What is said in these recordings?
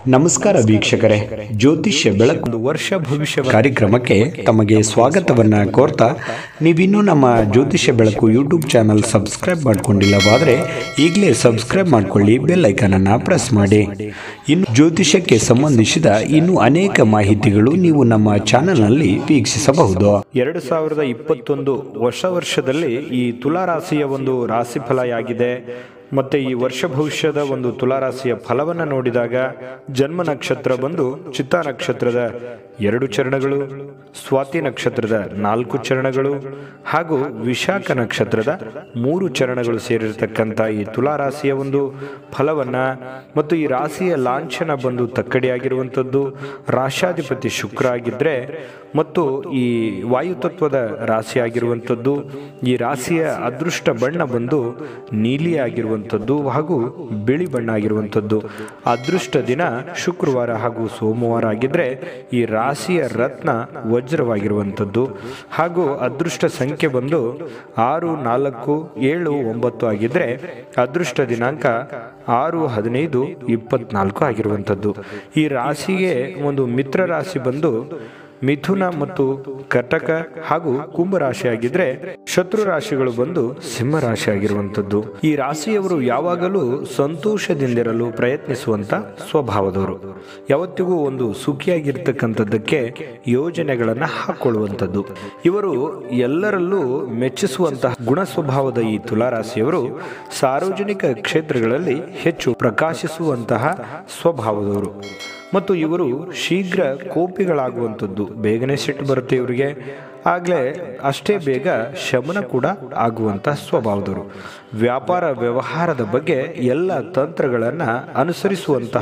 ನಮಸ್ಕಾರ ವೀಕ್ಷಕರೇ ಜ್ಯೋತಿಷ್ಯ ಬೆಳಕು ಒಂದು ವರ್ಷ ಭವಿಷ್ಯ ಕಾರ್ಯಕ್ರಮಕ್ಕೆ ತಮಗೆ ಸ್ವಾಗತವನ್ನ ಕೋರ್ತಾ ನೀವಿನ್ನೂ ನಮ್ಮ Jyotishya Belaku YouTube channel subscribe ಮಾಡ್ಕೊಂಡಿಲ್ಲವಾದರೆ ಈಗಲೇ ಸಬ್ಸ್ಕ್ರೈಬ್ ಮಾಡ್ಕೊಳ್ಳಿ ಬೆಲ್ ಐಕನ್ ಅನ್ನ ಪ್ರೆಸ್ ಮಾಡಿ ಇನ್ನು ಜ್ಯೋತಿಷ್ಯಕ್ಕೆ ಸಂಬಂಧಿಸಿದ ಇನ್ನೂ ಅನೇಕ ಮಾಹಿತಿಗಳು ನೀವು ನಮ್ಮ ಚಾನಲ್ನಲ್ಲಿ ವೀಕ್ಷಿಸಬಹುದು ಎರಡು ಸಾವಿರದ ಇಪ್ಪತ್ತೊಂದು ಹೊಸ ವರ್ಷದಲ್ಲಿ ಈ ತುಲಾ ರಾಶಿಯ ಒಂದು ರಾಶಿಫಲ ಆಗಿದೆ ಮತ್ತೆ ಈ ವರ್ಷ ಭವಿಷ್ಯದ ಒಂದು ತುಲಾರಾಶಿಯ ಫಲವನ್ನು ನೋಡಿದಾಗ ಜನ್ಮ ನಕ್ಷತ್ರ ಬಂದು ಚಿತ್ತಾ ನಕ್ಷತ್ರದ ಎರಡು ಚರಣಗಳು ಸ್ವಾತಿ ನಕ್ಷತ್ರದ ನಾಲ್ಕು ಚರಣಗಳು ಹಾಗೂ ವಿಶಾಖ ನಕ್ಷತ್ರದ ಮೂರು ಚರಣಗಳು ಸೇರಿರತಕ್ಕಂಥ ಈ ತುಲಾರಾಶಿಯ ಒಂದು ಫಲವನ್ನ ಮತ್ತು ಈ ರಾಶಿಯ ಲಾಂಛನ ಬಂದು ತಕ್ಕಡಿಯಾಗಿರುವಂಥದ್ದು ರಾಶಾಧಿಪತಿ ಶುಕ್ರ ಆಗಿದ್ರೆ ಮತ್ತು ಈ ವಾಯುತತ್ವದ ರಾಶಿ ಆಗಿರುವಂಥದ್ದು ಈ ರಾಶಿಯ ಅದೃಷ್ಟ ಬಣ್ಣ ಬಂದು ನೀಲಿ ಆಗಿರುವಂಥದ್ದು ಹಾಗೂ ಬಿಳಿ ಬಣ್ಣ ಆಗಿರುವಂಥದ್ದು ಅದೃಷ್ಟ ದಿನ ಶುಕ್ರವಾರ ಹಾಗೂ ಸೋಮವಾರ ಆಗಿದ್ರೆ ಈ ರಾಶಿಯ ರತ್ನ ವಜ್ರವಾಗಿರುವಂಥದ್ದು ಹಾಗೂ ಅದೃಷ್ಟ ಸಂಖ್ಯೆ ಬಂದು ಆರು ನಾಲ್ಕು ಏಳು ಒಂಬತ್ತು ಆಗಿದ್ರೆ ಅದೃಷ್ಟ ದಿನಾಂಕ ಆರು ಹದಿನೈದು ಇಪ್ಪತ್ನಾಲ್ಕು ಆಗಿರುವಂಥದ್ದು ಈ ರಾಶಿಗೆ ಒಂದು ಮಿತ್ರ ರಾಶಿ ಬಂದು ಮಿಥುನ ಮತ್ತು ಕಟಕ ಹಾಗೂ ಕುಂಭ ರಾಶಿ ಆಗಿದ್ರೆ ಶತ್ರು ರಾಶಿಗಳು ಬಂದು ಸಿಂಹ ರಾಶಿ ಆಗಿರುವಂಥದ್ದು ಈ ರಾಶಿಯವರು ಯಾವಾಗಲೂ ಸಂತೋಷದಿಂದಿರಲು ಪ್ರಯತ್ನಿಸುವಂತ ಸ್ವಭಾವದವರು ಯಾವತ್ತಿಗೂ ಒಂದು ಸುಖಿಯಾಗಿರ್ತಕ್ಕಂಥದ್ದಕ್ಕೆ ಯೋಜನೆಗಳನ್ನ ಹಾಕೊಳ್ಳುವಂಥದ್ದು ಇವರು ಎಲ್ಲರಲ್ಲೂ ಮೆಚ್ಚಿಸುವಂತಹ ಗುಣ ಸ್ವಭಾವದ ಈ ತುಲಾರಾಶಿಯವರು ಸಾರ್ವಜನಿಕ ಕ್ಷೇತ್ರಗಳಲ್ಲಿ ಹೆಚ್ಚು ಪ್ರಕಾಶಿಸುವಂತಹ ಸ್ವಭಾವದವರು ಮತ್ತು ಇವರು ಶೀಘ್ರ ಕೋಪಿಗಳಾಗುವಂಥದ್ದು ಬೇಗನೆ ಸಿಟ್ಟು ಬರುತ್ತೆ ಇವರಿಗೆ ಆಗಲೇ ಅಷ್ಟೇ ಬೇಗ ಶಮನ ಕೂಡ ಆಗುವಂಥ ಸ್ವಭಾವದವರು ವ್ಯಾಪಾರ ವ್ಯವಹಾರದ ಬಗ್ಗೆ ಎಲ್ಲ ತಂತ್ರಗಳನ್ನು ಅನುಸರಿಸುವಂತಹ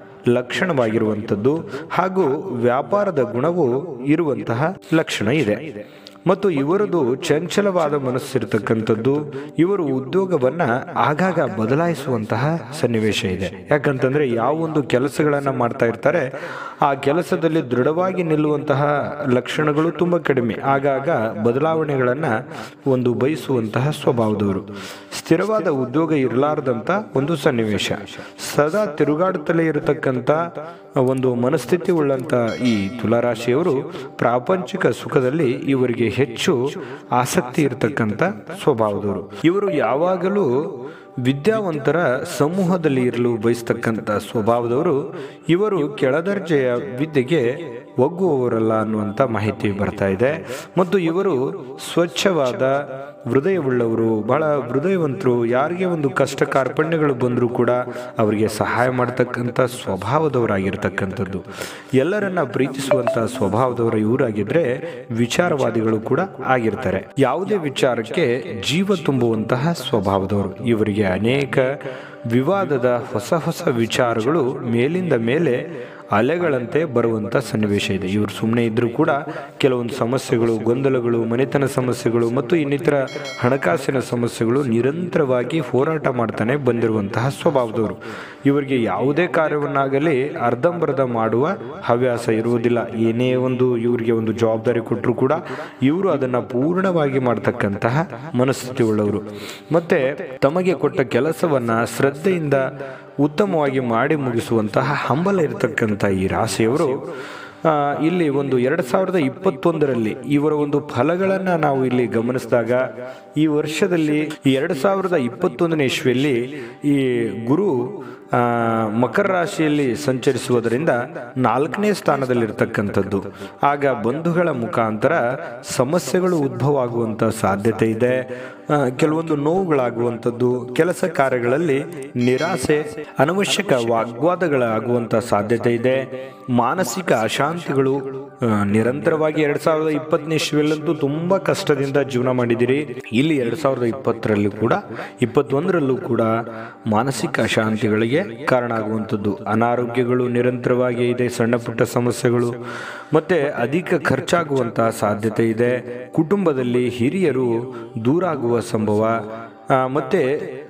ಲಕ್ಷಣವಾಗಿರುವಂಥದ್ದು ಹಾಗೂ ವ್ಯಾಪಾರದ ಗುಣವು ಇರುವಂತಹ ಲಕ್ಷಣ ಇದೆ ಮತ್ತು ಇವರದು ಚಂಚಲವಾದ ಮನಸ್ಸಿರ್ತಕ್ಕಂಥದ್ದು ಇವರು ಉದ್ಯೋಗವನ್ನ ಆಗಾಗ ಬದಲಾಯಿಸುವಂತಹ ಸನ್ನಿವೇಶ ಇದೆ ಯಾಕಂತಂದ್ರೆ ಯಾವ ಒಂದು ಕೆಲಸಗಳನ್ನ ಮಾಡ್ತಾ ಇರ್ತಾರೆ ಆ ಕೆಲಸದಲ್ಲಿ ದೃಢವಾಗಿ ನಿಲ್ಲುವಂತಹ ಲಕ್ಷಣಗಳು ತುಂಬಾ ಕಡಿಮೆ ಆಗಾಗ ಬದಲಾವಣೆಗಳನ್ನ ಒಂದು ಬಯಸುವಂತಹ ಸ್ವಭಾವದವರು ಸ್ಥಿರವಾದ ಉದ್ಯೋಗ ಇರಲಾರದಂತ ಒಂದು ಸನ್ನಿವೇಶ ಸದಾ ತಿರುಗಾಡುತ್ತಲೇ ಇರತಕ್ಕಂಥ ಒಂದು ಮನಸ್ಥಿತಿ ಉಳ್ಳಂತ ಈ ತುಲಾರಾಶಿಯವರು ಪ್ರಾಪಂಚಿಕ ಸುಖದಲ್ಲಿ ಇವರಿಗೆ ಹೆಚ್ಚು ಆಸಕ್ತಿ ಇರತಕ್ಕಂಥ ಸ್ವಭಾವದವರು ಇವರು ಯಾವಾಗಲೂ ವಿದ್ಯಾವಂತರ ಸಮೂಹದಲ್ಲಿ ಇರಲು ಬಯಸ್ತಕ್ಕಂಥ ಸ್ವಭಾವದವರು ಇವರು ಕೆಳದರ್ಜೆಯ ವಿದ್ಯೆಗೆ ಒಗ್ಗುವವರಲ್ಲ ಅನ್ನುವಂಥ ಮಾಹಿತಿ ಬರ್ತಾ ಇದೆ ಮತ್ತು ಇವರು ಸ್ವಚ್ಛವಾದ ಹೃದಯವುಳ್ಳವರು ಬಹಳ ಹೃದಯವಂತರು ಯಾರಿಗೆ ಒಂದು ಕಷ್ಟ ಕಾರ್ಪಣ್ಯಗಳು ಬಂದರೂ ಕೂಡ ಅವರಿಗೆ ಸಹಾಯ ಮಾಡ್ತಕ್ಕಂಥ ಸ್ವಭಾವದವರಾಗಿರ್ತಕ್ಕಂಥದ್ದು ಎಲ್ಲರನ್ನ ಪ್ರೀತಿಸುವಂಥ ಸ್ವಭಾವದವರು ಇವರಾಗಿದ್ರೆ ವಿಚಾರವಾದಿಗಳು ಕೂಡ ಆಗಿರ್ತಾರೆ ಯಾವುದೇ ವಿಚಾರಕ್ಕೆ ಜೀವ ತುಂಬುವಂತಹ ಸ್ವಭಾವದವರು ಇವರಿಗೆ ಅನೇಕ ವಿವಾದದ ಹೊಸ ಹೊಸ ವಿಚಾರಗಳು ಮೇಲಿಂದ ಮೇಲೆ ಅಲೆಗಳಂತೆ ಬರುವಂಥ ಸನ್ನಿವೇಶ ಇದೆ ಇವರು ಸುಮ್ಮನೆ ಇದ್ದರೂ ಕೂಡ ಕೆಲವೊಂದು ಸಮಸ್ಯೆಗಳು ಗೊಂದಲಗಳು ಮನೆತನ ಸಮಸ್ಯೆಗಳು ಮತ್ತು ಇನ್ನಿತರ ಹಣಕಾಸಿನ ಸಮಸ್ಯೆಗಳು ನಿರಂತರವಾಗಿ ಹೋರಾಟ ಮಾಡ್ತಾನೆ ಬಂದಿರುವಂತಹ ಸ್ವಭಾವದವರು ಇವರಿಗೆ ಯಾವುದೇ ಕಾರ್ಯವನ್ನಾಗಲಿ ಅರ್ಧಂಬರ್ಧ ಮಾಡುವ ಹವ್ಯಾಸ ಇರುವುದಿಲ್ಲ ಏನೇ ಒಂದು ಇವರಿಗೆ ಒಂದು ಜವಾಬ್ದಾರಿ ಕೊಟ್ಟರು ಕೂಡ ಇವರು ಅದನ್ನು ಪೂರ್ಣವಾಗಿ ಮಾಡ್ತಕ್ಕಂತಹ ಮನಸ್ಥಿತಿ ಉಳ್ಳವರು ಮತ್ತೆ ತಮಗೆ ಕೊಟ್ಟ ಕೆಲಸವನ್ನ ಶ್ರದ್ಧೆಯಿಂದ ಉತ್ತಮವಾಗಿ ಮಾಡಿ ಮುಗಿಸುವಂತಹ ಹಂಬಲ ಇರತಕ್ಕಂಥ ಈ ರಾಶಿಯವರು ಆ, ಇಲ್ಲಿ ಒಂದು ಎರಡು ಸಾವಿರದ ಇಪ್ಪತ್ತೊಂದರಲ್ಲಿ ಇವರ ಒಂದು ಫಲಗಳನ್ನು ನಾವು ಇಲ್ಲಿ ಗಮನಿಸಿದಾಗ ಈ ವರ್ಷದಲ್ಲಿ ಈ ಎರಡು ಸಾವಿರದ ಇಪ್ಪತ್ತೊಂದನೇ ಇಸ್ವಿಯಲ್ಲಿ ಈ ಗುರು ಆ, ಮಕರ ರಾಶಿಯಲ್ಲಿ ಸಂಚರಿಸುವುದರಿಂದ ನಾಲ್ಕನೇ ಸ್ಥಾನದಲ್ಲಿರ್ತಕ್ಕಂಥದ್ದು ಆಗ ಬಂಧುಗಳ ಮುಖಾಂತರ ಸಮಸ್ಯೆಗಳು ಉದ್ಭವ ಆಗುವಂಥ ಸಾಧ್ಯತೆ ಇದೆ ಆ, ಕೆಲವೊಂದು ನೋವುಗಳಾಗುವಂಥದ್ದು ಕೆಲಸ ಕಾರ್ಯಗಳಲ್ಲಿ ನಿರಾಸೆ ಅನವಶ್ಯಕ ವಾಗ್ವಾದಗಳಾಗುವಂಥ ಸಾಧ್ಯತೆ ಇದೆ ಮಾನಸಿಕ ಅಶಾಂತಿಗಳು ಆ, ನಿರಂತರವಾಗಿ ಎರಡ್ ಸಾವಿರದ ಇಪ್ಪತ್ತನೇ ಇಸ್ವಿಯಲ್ಲಂತೂ ತುಂಬಾ ಕಷ್ಟದಿಂದ ಜೀವನ ಮಾಡಿದಿರಿ ಇಲ್ಲಿ ಎರಡ್ ಸಾವಿರದ ಇಪ್ಪತ್ತರಲ್ಲೂ ಕೂಡ ಇಪ್ಪತ್ತೊಂದರಲ್ಲೂ ಕೂಡ ಮಾನಸಿಕ ಅಶಾಂತಿಗಳಿಗೆ ಕಾರಣ ಆಗುವಂಥದ್ದು ಅನಾರೋಗ್ಯಗಳು ನಿರಂತರವಾಗಿ ಇದೆ ಸಣ್ಣ ಪುಟ್ಟ ಸಮಸ್ಯೆಗಳು ಮತ್ತೆ ಅಧಿಕ ಖರ್ಚಾಗುವಂತಹ ಸಾಧ್ಯತೆ ಇದೆ ಕುಟುಂಬದಲ್ಲಿ ಹಿರಿಯರು ದೂರಾಗುವ ಸಂಭವ ಆ, ಮತ್ತೆ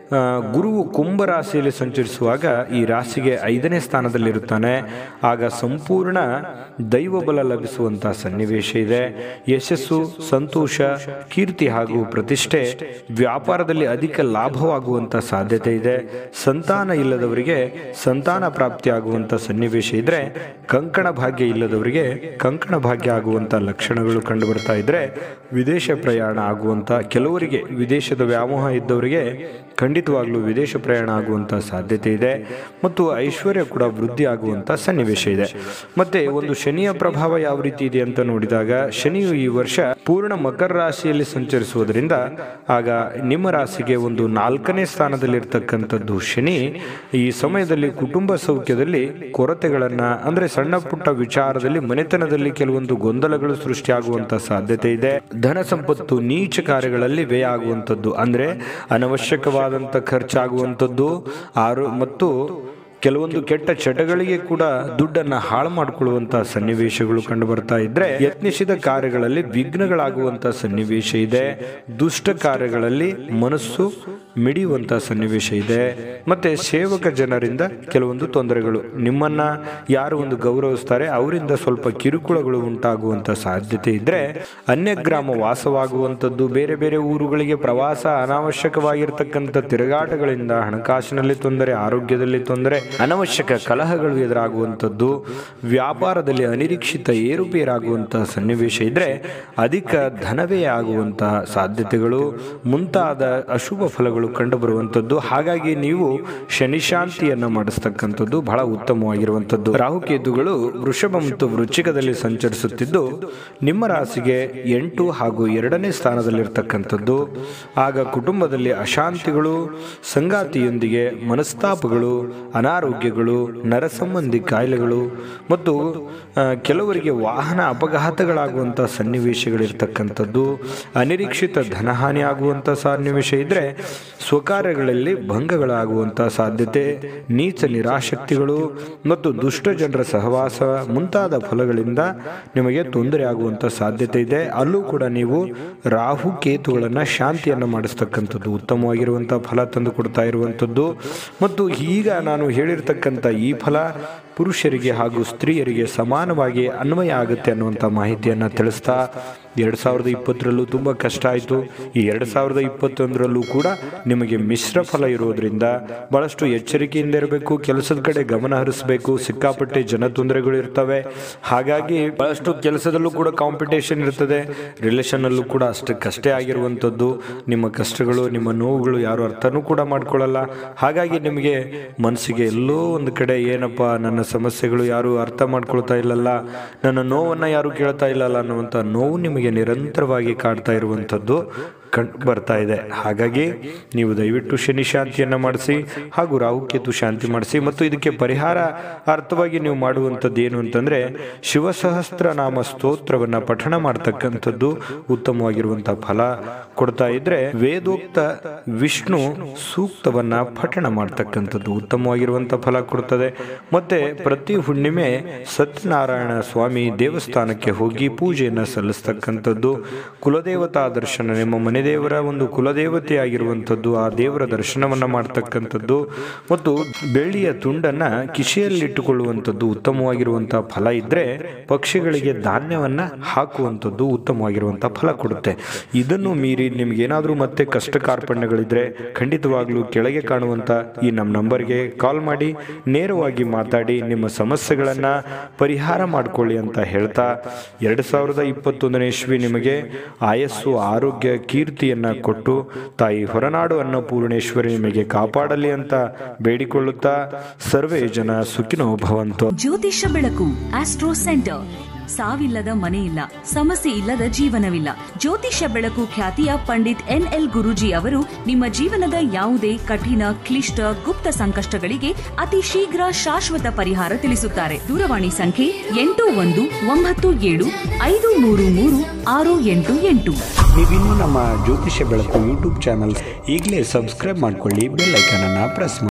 ಆ, ಗುರುವು ಕುಂಭ ರಾಶಿಯಲ್ಲಿ ಸಂಚರಿಸುವಾಗ ಈ ರಾಶಿಗೆ ಐದನೇ ಸ್ಥಾನದಲ್ಲಿರುತ್ತಾನೆ ಆಗ ಸಂಪೂರ್ಣ ದೈವ ಬಲ ಲಭಿಸುವಂಥ ಸನ್ನಿವೇಶ ಇದೆ ಯಶಸ್ಸು ಸಂತೋಷ ಕೀರ್ತಿ ಹಾಗೂ ಪ್ರತಿಷ್ಠೆ ವ್ಯಾಪಾರದಲ್ಲಿ ಅಧಿಕ ಲಾಭವಾಗುವಂಥ ಸಾಧ್ಯತೆ ಇದೆ ಸಂತಾನ ಇಲ್ಲದವರಿಗೆ ಸಂತಾನ ಪ್ರಾಪ್ತಿ ಆಗುವಂಥ ಸನ್ನಿವೇಶ ಇದ್ರೆ ಕಂಕಣ ಭಾಗ್ಯ ಇಲ್ಲದವರಿಗೆ ಕಂಕಣ ಭಾಗ್ಯ ಆಗುವಂಥ ಲಕ್ಷಣಗಳು ಕಂಡು ಬರ್ತಾ ಇದ್ರೆ ವಿದೇಶ ಪ್ರಯಾಣ ಆಗುವಂಥ ಕೆಲವರಿಗೆ ವಿದೇಶದ ವ್ಯಾಮೋಹ ಇದ್ದವರಿಗೆ ಖಂಡಿತವಾಗ್ಲೂ ವಿದೇಶ ಪ್ರಯಾಣ ಆಗುವಂಥ ಸಾಧ್ಯತೆ ಇದೆ ಮತ್ತು ಐಶ್ವರ್ಯ ಕೂಡ ವೃದ್ಧಿ ಆಗುವಂಥ ಸನ್ನಿವೇಶ ಇದೆ ಮತ್ತೆ ಒಂದು ಶನಿಯ ಪ್ರಭಾವ ಯಾವ ರೀತಿ ಇದೆ ಅಂತ ನೋಡಿದಾಗ ಶನಿಯು ಈ ವರ್ಷ ಪೂರ್ಣ ಮಕರ ರಾಶಿಯಲ್ಲಿ ಸಂಚರಿಸುವುದರಿಂದ ಆಗ ನಿಮ್ಮ ರಾಶಿಗೆ ಒಂದು ನಾಲ್ಕನೇ ಸ್ಥಾನದಲ್ಲಿರ್ತಕ್ಕಂಥದ್ದು ಶನಿ ಈ ಸಮಯದಲ್ಲಿ ಕುಟುಂಬ ಸೌಖ್ಯದಲ್ಲಿ ಕೊರತೆಗಳನ್ನ ಅಂದ್ರೆ ಸಣ್ಣ ಪುಟ್ಟ ವಿಚಾರದಲ್ಲಿ ಮನೆತನದಲ್ಲಿ ಕೆಲವೊಂದು ಗೊಂದಲಗಳು ಸೃಷ್ಟಿಯಾಗುವಂತ ಸಾಧ್ಯತೆ ಇದೆ ಧನ ಸಂಪತ್ತು ನೀಚ ಕಾರ್ಯಗಳಲ್ಲಿ ವ್ಯಯ ಆಗುವಂಥದ್ದು ಅಂದ್ರೆ ಅನವಶ್ಯಕವಾದಂಥ ಖರ್ಚಾಗುವಂಥದ್ದು ಆರು ಮತ್ತು ಕೆಲವೊಂದು ಕೆಟ್ಟ ಚಟಗಳಿಗೆ ಕೂಡ ದುಡ್ಡನ್ನ ಹಾಳು ಮಾಡಿಕೊಳ್ಳುವಂತ ಸನ್ನಿವೇಶಗಳು ಕಂಡು ಬರ್ತಾ ಇದ್ರೆ ಯತ್ನಿಸಿದ ಕಾರ್ಯಗಳಲ್ಲಿ ವಿಘ್ನಗಳಾಗುವಂತ ಸನ್ನಿವೇಶ ಇದೆ ದುಷ್ಟ ಕಾರ್ಯಗಳಲ್ಲಿ ಮನಸ್ಸು ಮಿಡಿಯುವಂತ ಸನ್ನಿವೇಶ ಇದೆ ಮತ್ತೆ ಸೇವಕ ಜನರಿಂದ ಕೆಲವೊಂದು ತೊಂದರೆಗಳು ನಿಮ್ಮನ್ನ ಯಾರು ಒಂದು ಗೌರವಿಸ್ತಾರೆ ಅವರಿಂದ ಸ್ವಲ್ಪ ಕಿರುಕುಳಗಳು ಉಂಟಾಗುವಂತ ಸಾಧ್ಯತೆ ಇದ್ರೆ ಅನ್ಯಗ್ರಾಮ ವಾಸವಾಗುವಂಥದ್ದು ಬೇರೆ ಬೇರೆ ಊರುಗಳಿಗೆ ಪ್ರವಾಸ ಅನಾವಶ್ಯಕವಾಗಿರ್ತಕ್ಕಂಥ ತಿರುಗಾಟಗಳಿಂದ ಹಣಕಾಸಿನಲ್ಲಿ ತೊಂದರೆ ಆರೋಗ್ಯದಲ್ಲಿ ತೊಂದರೆ ಅನವಶ್ಯಕ ಕಲಹಗಳು ಎದುರಾಗುವಂಥದ್ದು ವ್ಯಾಪಾರದಲ್ಲಿ ಅನಿರೀಕ್ಷಿತ ಏರುಪೇರಾಗುವಂತಹ ಸನ್ನಿವೇಶ ಇದ್ರೆ ಅಧಿಕ ಧನವೇ ಆಗುವಂತಹ ಸಾಧ್ಯತೆಗಳು ಮುಂತಾದ ಅಶುಭ ಫಲಗಳು ಕಂಡುಬರುವಂಥದ್ದು ಹಾಗಾಗಿ ನೀವು ಶನಿಶಾಂತಿಯನ್ನ ಮಾಡಿಸ್ತಕ್ಕಂಥದ್ದು ಬಹಳ ಉತ್ತಮವಾಗಿರುವಂಥದ್ದು ರಾಹುಕೇತುಗಳು ವೃಷಭ ಮತ್ತು ವೃಶ್ಚಿಕದಲ್ಲಿ ಸಂಚರಿಸುತ್ತಿದ್ದು ನಿಮ್ಮ ರಾಶಿಗೆ ಎಂಟು ಹಾಗೂ ಎರಡನೇ ಸ್ಥಾನದಲ್ಲಿರ್ತಕ್ಕಂಥದ್ದು ಆಗ ಕುಟುಂಬದಲ್ಲಿ ಅಶಾಂತಿಗಳು ಸಂಗಾತಿಯೊಂದಿಗೆ ಮನಸ್ತಾಪಗಳು ಅನಾರೋಗ್ಯಗಳು ನರಸಂಬಂಧಿ ಕಾಯಿಲೆಗಳು ಮತ್ತು ಆ, ಕೆಲವರಿಗೆ ವಾಹನ ಅಪಘಾತಗಳಾಗುವಂಥ ಸನ್ನಿವೇಶಗಳಿರ್ತಕ್ಕಂಥದ್ದು ಅನಿರೀಕ್ಷಿತ ಧನಹಾನಿ ಆಗುವಂಥ ಸನ್ನಿವೇಶ ಇದ್ರೆ ಸ್ವಕಾರ್ಯಗಳಲ್ಲಿ ಭಂಗಗಳಾಗುವಂಥ ಸಾಧ್ಯತೆ ನೀಚ ನಿರಾಶಕ್ತಿಗಳು ಮತ್ತು ದುಷ್ಟ ಜನರ ಸಹವಾಸ ಮುಂತಾದ ಫಲಗಳಿಂದ ನಿಮಗೆ ತೊಂದರೆ ಆಗುವಂಥ ಸಾಧ್ಯತೆ ಇದೆ ಅಲ್ಲೂ ಕೂಡ ನೀವು ರಾಹು ಕೇತುಗಳನ್ನು ಶಾಂತಿಯನ್ನು ಮಾಡಿಸ್ತಕ್ಕಂಥದ್ದು ಉತ್ತಮವಾಗಿರುವಂಥ ಫಲ ತಂದು ಕೊಡ್ತಾ ಇರುವಂಥದ್ದು ಮತ್ತು ಈಗ ನಾನು ಹೇಳಿರ್ತಕ್ಕಂಥ ಈ ಫಲ ಪುರುಷರಿಗೆ ಹಾಗೂ ಸ್ತ್ರೀಯರಿಗೆ ಸಮಾನವಾಗಿ ಅನ್ವಯ ಆಗುತ್ತೆ ಅನ್ನುವಂಥ ಮಾಹಿತಿಯನ್ನು ತಿಳಿಸ್ತಾ ಎರಡು ಸಾವಿರದ ಇಪ್ಪತ್ತರಲ್ಲೂ ತುಂಬ ಕಷ್ಟ ಆಯಿತು ಈ ಎರಡು ಸಾವಿರದ ಇಪ್ಪತ್ತೊಂದರಲ್ಲೂ ಕೂಡ ನಿಮಗೆ ಮಿಶ್ರ ಫಲ ಇರೋದ್ರಿಂದ ಬಹಳಷ್ಟು ಎಚ್ಚರಿಕೆಯಿಂದ ಇರಬೇಕು ಕೆಲಸದ ಕಡೆ ಗಮನ ಹರಿಸಬೇಕು ಸಿಕ್ಕಾಪಟ್ಟೆ ಜನ ತೊಂದರೆಗಳು ಇರ್ತವೆ ಹಾಗಾಗಿ ಬಹಳಷ್ಟು ಕೆಲಸದಲ್ಲೂ ಕೂಡ ಕಾಂಪಿಟೇಷನ್ ಇರ್ತದೆ ರಿಲೇಷನ್ನಲ್ಲೂ ಕೂಡ ಅಷ್ಟಕ್ಕಷ್ಟೇ ಆಗಿರುವಂಥದ್ದು ನಿಮ್ಮ ಕಷ್ಟಗಳು ನಿಮ್ಮ ನೋವುಗಳು ಯಾರು ಅರ್ಥನೂ ಕೂಡ ಮಾಡ್ಕೊಳ್ಳಲ್ಲ ಹಾಗಾಗಿ ನಿಮಗೆ ಮನಸ್ಸಿಗೆ ಎಲ್ಲೋ ಒಂದು ಕಡೆ ಏನಪ್ಪ ನನ್ನ ಸಮಸ್ಯೆಗಳು ಯಾರು ಅರ್ಥ ಮಾಡ್ಕೊಳ್ತಾ ಇಲ್ಲಲ್ಲ ನನ್ನ ನೋವನ್ನು ಯಾರು ಕೇಳ್ತಾ ಇಲ್ಲಲ್ಲ ಅನ್ನುವಂಥ ನೋವು ನಿಮಗೆ ನಿರಂತರವಾಗಿ ಕಾಡ್ತಾ ಇರುವಂಥದ್ದು ಕಂಡು ಬರ್ತಾ ಇದೆ ಹಾಗಾಗಿ ನೀವು ದಯವಿಟ್ಟು ಶನಿ ಶಾಂತಿಯನ್ನು ಮಾಡಿಸಿ ಹಾಗೂ ರಾಹುಕೇತು ಶಾಂತಿ ಮಾಡಿಸಿ ಮತ್ತು ಇದಕ್ಕೆ ಪರಿಹಾರ ಅರ್ಥವಾಗಿ ನೀವು ಮಾಡುವಂಥದ್ದು ಏನು ಅಂತಂದರೆ ಶಿವಸಹಸ್ರನಾಮ ಸ್ತೋತ್ರವನ್ನು ಪಠಣ ಮಾಡ್ತಕ್ಕಂಥದ್ದು ಉತ್ತಮವಾಗಿರುವಂಥ ಫಲ ಕೊಡ್ತಾ ಇದ್ರೆ ವೇದೋಕ್ತ ವಿಷ್ಣು ಸೂಕ್ತವನ್ನ ಪಠಣ ಮಾಡ್ತಕ್ಕಂಥದ್ದು ಉತ್ತಮವಾಗಿರುವಂಥ ಫಲ ಕೊಡ್ತದೆ ಮತ್ತೆ ಪ್ರತಿ ಹುಣ್ಣಿಮೆ ಸತ್ಯನಾರಾಯಣ ಸ್ವಾಮಿ ದೇವಸ್ಥಾನಕ್ಕೆ ಹೋಗಿ ಪೂಜೆಯನ್ನು ಸಲ್ಲಿಸ್ತಕ್ಕಂಥದ್ದು ಕುಲದೇವತಾ ದರ್ಶನ ನಿಮ್ಮ ಮನೆ ದೇವರ ಒಂದು ಕುಲದೇವತೆ ಆಗಿರುವಂಥದ್ದು ಆ ದೇವರ ದರ್ಶನವನ್ನ ಮಾಡ್ತಕ್ಕಂಥದ್ದು ಮತ್ತು ಬೆಳ್ಳಿಯ ತುಂಡನ್ನ ಕಿಶೆಯಲ್ಲಿಟ್ಟುಕೊಳ್ಳುವಂಥದ್ದು ಉತ್ತಮವಾಗಿರುವಂತಹ ಫಲ ಇದ್ರೆ ಪಕ್ಷಿಗಳಿಗೆ ಧಾನ್ಯವನ್ನ ಹಾಕುವಂಥದ್ದು ಉತ್ತಮವಾಗಿರುವಂಥ ಫಲ ಕೊಡುತ್ತೆ ಇದನ್ನು ಮೀರಿ ನಿಮ್ಗೆ ಏನಾದರೂ ಮತ್ತೆ ಕಷ್ಟ ಕಾರ್ಪಣ್ಯಗಳಿದ್ರೆ ಖಂಡಿತವಾಗ್ಲೂ ಕೆಳಗೆ ಕಾಣುವಂಥ ಈ ನಮ್ಮ ನಂಬರ್ಗೆ ಕಾಲ್ ಮಾಡಿ ನೇರವಾಗಿ ಮಾತಾಡಿ ನಿಮ್ಮ ಸಮಸ್ಯೆಗಳನ್ನು ಪರಿಹಾರ ಮಾಡಿಕೊಳ್ಳಿ ಅಂತ ಹೇಳ್ತಾ ಎರಡು ಸಾವಿರದ ಇಪ್ಪತ್ತೊಂದನೇ ಇಸ್ವಿ ನಿಮಗೆ ಆಯಸ್ಸು ಆರೋಗ್ಯ ಕೀರ್ತಿಯನ್ನ ಕೊಟ್ಟು ತಾಯಿ ಹೊರನಾಡು ಅನ್ನಪೂರ್ಣೇಶ್ವರಿ ನಿಮಗೆ ಕಾಪಾಡಲಿ ಅಂತ ಬೇಡಿಕೊಳ್ಳುತ್ತಾ ಸರ್ವೇ ಜನ ಸುಖಿನೋ ಭವಂತು ಜ್ಯೋತಿಷ್ಯ ಬೆಳಕು ಆಸ್ಟ್ರೋ ಸೆಂಟರ್ ಸಾವಿಲ್ಲದ ಮನೆಯಿಲ್ಲ ಸಮಸ್ಯೆ ಇಲ್ಲದ ಜೀವನವಿಲ್ಲ ಜ್ಯೋತಿಷ್ಯ ಬೆಳಕು ಖ್ಯಾತಿಯ ಪಂಡಿತ್ ಎನ್ ಎಲ್ ಗುರೂಜಿ ಅವರು ನಿಮ್ಮ ಜೀವನದ ಯಾವುದೇ ಕಠಿಣ ಕ್ಲಿಷ್ಟ ಗುಪ್ತ ಸಂಕಷ್ಟಗಳಿಗೆ ಅತಿ ಶೀಘ್ರ ಶಾಶ್ವತ ಪರಿಹಾರ ತಿಳಿಸುತ್ತಾರೆ ದೂರವಾಣಿ ಸಂಖ್ಯೆ ಎಂಟು ಒಂದು ಒಂಬತ್ತು ಏಳು ಐದು ಮೂರು ಮೂರು ಆರು ಎಂಟು ಎಂಟು ನೀವಿನ್ನೂ ನಮ್ಮ ಜ್ಯೋತಿಷ್ಯ ಬೆಳಕು ಯೂಟ್ಯೂಬ್ ಚಾನಲ್ ಈಗಲೇ ಸಬ್ಸ್ಕ್ರೈಬ್ ಮಾಡ್ಕೊಳ್ಳಿ ಬೆಲ್ ಐಕನನ್ನು ಪ್ರೆಸ್ ಮಾಡಿ